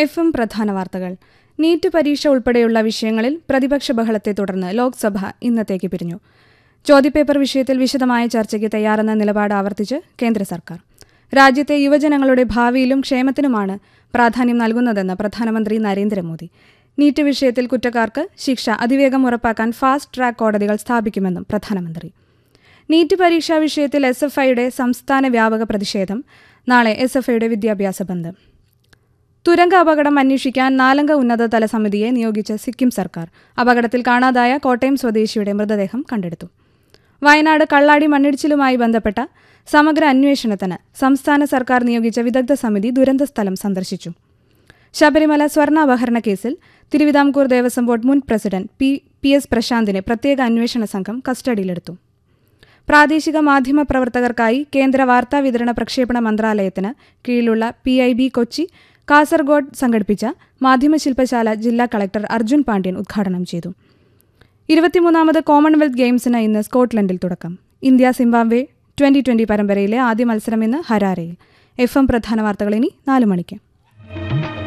F M പ്രധാന വാർത്തകൾ NEET പരീക്ഷ ഉൾപ്പെടെയുള്ള വിഷയങ്ങളിൽ പ്രതിപക്ഷ ബഹളത്തെ തുടർന്ന് ലോക്സഭ ഇന്നത്തേക്ക് പിരിഞ്ഞു ചോദ്യപേപ്പർ വിഷയത്തിൽ വിശദമായ ചർച്ചയ്ക്ക് തയ്യാറെന്ന നിലപാട് ആവർത്തിച്ച് കേന്ദ്ര സർക്കാർ രാജ്യത്തെ യുവജനങ്ങളുടെ ഭാവിയിലും ക്ഷേമത്തിനുമാണ് പ്രാധാന്യം നൽകുന്നതെന്ന് പ്രധാനമന്ത്രി നരേന്ദ്രമോദി നീറ്റ് വിഷയത്തിൽ കുറ്റക്കാർക്ക് ശിക്ഷ അതിവേഗം ഉറപ്പാക്കാൻ ഫാസ്റ്റ് ട്രാക്ക് കോടതികൾ സ്ഥാപിക്കുമെന്നും പ്രധാനമന്ത്രി നീറ്റ് പരീക്ഷാ വിഷയത്തിൽ എസ് എഫ് ഐയുടെ സംസ്ഥാന വ്യാപക പ്രതിഷേധം നാളെ എസ് എഫ് ഐയുടെ വിദ്യാഭ്യാസ ബന്ദ് തുരങ്ക അപകടം അന്വേഷിക്കാൻ നാലംഗ ഉന്നതതല സമിതിയെ നിയോഗിച്ച സിക്കിം സർക്കാർ അപകടത്തിൽ കാണാതായ കോട്ടയം സ്വദേശിയുടെ മൃതദേഹം കണ്ടെടുത്തു വയനാട് കള്ളാടി മണ്ണിടിച്ചിലുമായി ബന്ധപ്പെട്ട സമഗ്ര അന്വേഷണത്തിന് സംസ്ഥാന സർക്കാർ നിയോഗിച്ച വിദഗ്ധ സമിതി ദുരന്ത സ്ഥലം സന്ദർശിച്ചു ശബരിമല സ്വർണ്ണാപഹരണ കേസിൽ തിരുവിതാംകൂർ ദേവസ്വം ബോർഡ് മുൻ പ്രസിഡന്റ് പി പി എസ് പ്രശാന്തിനെ പ്രത്യേക അന്വേഷണ സംഘം കസ്റ്റഡിയിലെടുത്തു പ്രാദേശിക മാധ്യമ പ്രവർത്തകർക്കായി കേന്ദ്ര വാർത്താ വിതരണ പ്രക്ഷേപണ മന്ത്രാലയത്തിന് കീഴിലുള്ള P I B Kochi Kasaragod സംഘടിപ്പിച്ച മാധ്യമശില്പശാല ജില്ലാ കളക്ടർ അർജുൻ പാണ്ഡ്യൻ ഉദ്ഘാടനം ചെയ്തു ഇരുപത്തിമൂന്നാമത് കോമൺവെൽത്ത് ഗെയിംസിന് ഇന്ന് സ്കോട്ട്ലൻഡിൽ തുടക്കം ഇന്ത്യ സിംബാബ്വെ ട്വന്റി ട്വന്റി പരമ്പരയിലെ ആദ്യ മത്സരം ഇന്ന് ഹരാരയിൽ എഫ് എം പ്രധാന വാർത്തകൾ ഇനി നാല് മണിക്ക്